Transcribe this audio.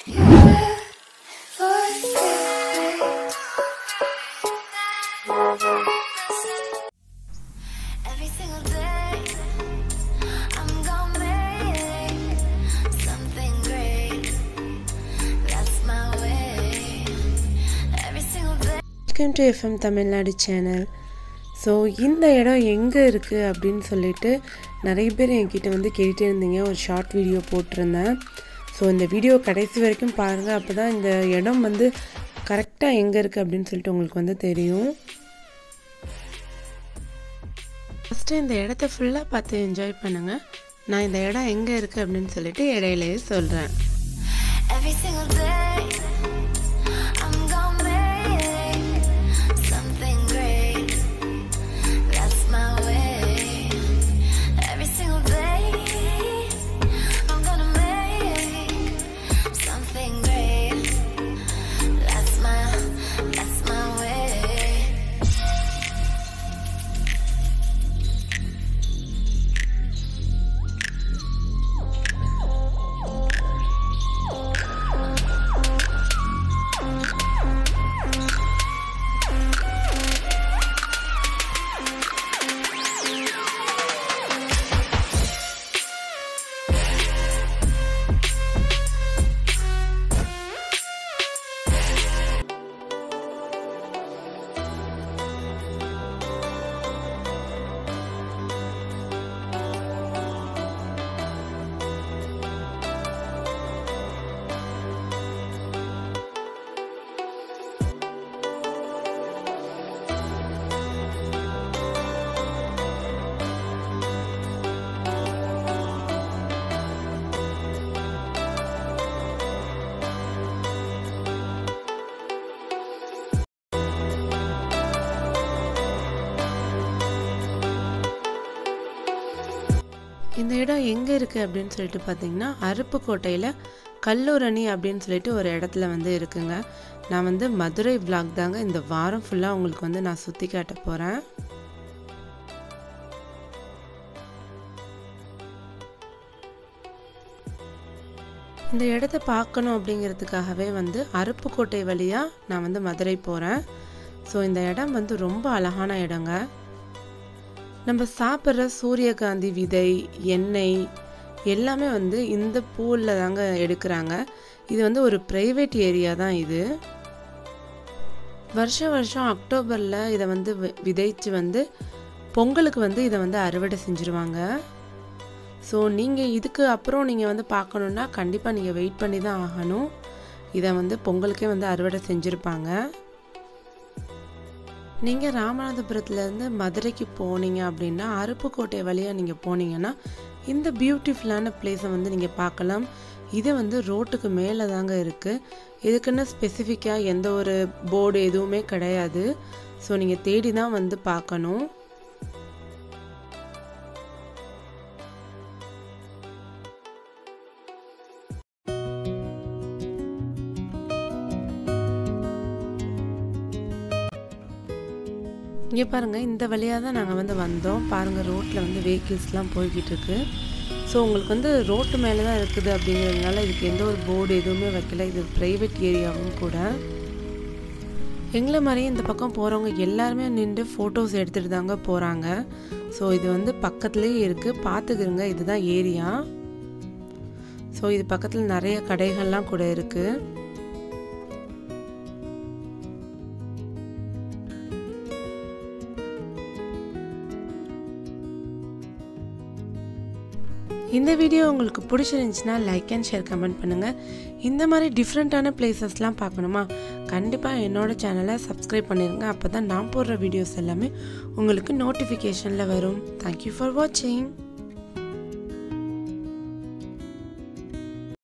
Every single day, I'm gonna make something great. That's my way. Every single day. Welcome to FM Tamil Nadu channel so இந்த இடம் எங்கே இருக்குது அப்படின்னு சொல்லிட்டு நிறைய பேர் என்கிட்ட வந்து கேட்டே இருந்தீங்க ஒரு ஷார்ட் வீடியோ போட்டிருந்தேன் ஸோ இந்த வீடியோ கடைசி வரைக்கும் பாருங்கள் அப்போ தான் இந்த இடம் வந்து கரெக்டாக எங்கே இருக்குது அப்படின்னு சொல்லிட்டு உங்களுக்கு வந்து தெரியும் ஃபஸ்ட்டு இந்த இடத்த ஃபுல்லாக பார்த்து என்ஜாய் பண்ணுங்கள் நான் இந்த இடம் எங்கே இருக்குது அப்படின்னு சொல்லிட்டு இடையிலேயே சொல்கிறேன் Every single day, I'm gonna make something great. That's my way. Every single day, I'm gonna make something great. That's my, that's my way. இந்த இடம் எங்கே இருக்குது அப்படின்னு சொல்லிட்டு பார்த்தீங்கன்னா அருப்புக்கோட்டையில் கல்லூரணி அப்படின்னு சொல்லிட்டு ஒரு இடத்துல வந்து இருக்குங்க நான் வந்து மதுரை vlog தாங்க இந்த வாரம் ஃபுல்லாக உங்களுக்கு வந்து நான் சுற்றி காட்ட போகிறேன் இந்த இடத்த பார்க்கணும் அப்படிங்கிறதுக்காகவே வந்து அருப்புக்கோட்டை வழியாக நான் வந்து மதுரை போகிறேன் ஸோ இந்த இடம் வந்து ரொம்ப அழகான இடங்க நம்ம சாப்பிட்ற சூரியகாந்தி விதை எண்ணெய் எல்லாமே வந்து இந்த பூவில் தாங்க எடுக்கிறாங்க இது வந்து ஒரு ப்ரைவேட் ஏரியா தான் இது வருஷம் வருஷம் அக்டோபரில் இதை வந்து வி- விதைச்சு வந்து பொங்கலுக்கு வந்து இதை வந்து அறுவடை செஞ்சுருவாங்க ஸோ நீங்கள் இதுக்கு அப்புறம் நீங்கள் வந்து பார்க்கணுன்னா கண்டிப்பாக நீங்கள் வெயிட் பண்ணி தான் ஆகணும் இதை வந்து பொங்கலுக்கே வந்து அறுவடை செஞ்சுருப்பாங்க நீங்கள் ராமநாதபுரத்துலேருந்து மதுரைக்கு போனீங்க அப்படின்னா அருப்புக்கோட்டை வழியாக நீங்கள் போனீங்கன்னா இந்த பியூட்டிஃபுல்லான பிளேஸை வந்து நீங்கள் பார்க்கலாம் இது வந்து ரோட்டுக்கு மேலே தாங்க இருக்குது இதுக்குன்னு ஸ்பெசிஃபிக்காக எந்த ஒரு போர்டு எதுவுமே கிடையாது ஸோ நீங்கள் தேடி தான் வந்து பார்க்கணும் இங்கே பாருங்கள் இந்த வழியாக தான் நாங்கள் வந்து வந்தோம் பாருங்கள் ரோட்டில் வந்து வெஹிக்கிள்ஸ்லாம் போய்கிட்டு இருக்கு ஸோ உங்களுக்கு வந்து ரோட்டு மேலே தான் இருக்குது அப்படிங்கிறதுனால இதுக்கு எந்த ஒரு போர்டு எதுவுமே வைக்கல இது ப்ரைவேட் ஏரியாவும் கூட எங்களை மாதிரியே இந்த பக்கம் போகிறவங்க எல்லாருமே நின்று ஃபோட்டோஸ் எடுத்துகிட்டு தாங்க போகிறாங்க ஸோ இது வந்து பக்கத்துலேயே இருக்குது பார்த்துக்கிறங்க இதுதான் ஏரியா ஸோ இது பக்கத்தில் நிறைய கடைகள்லாம் கூட இருக்குது இந்த வீடியோ உங்களுக்கு பிடிச்சிருந்துச்சுன்னா லைக் அண்ட் ஷேர் கமெண்ட் பண்ணுங்கள் இந்த மாதிரி டிஃப்ரெண்ட்டான பிளேசஸ்லாம் பார்க்கணுமா கண்டிப்பாக என்னோட சேனலை சப்ஸ்கிரைப் பண்ணிடுங்க அப்போ தான் நான் போடுற வீடியோஸ் எல்லாமே உங்களுக்கு நோட்டிஃபிகேஷனில் வரும் தேங்க்யூ ஃபார் வாட்சிங்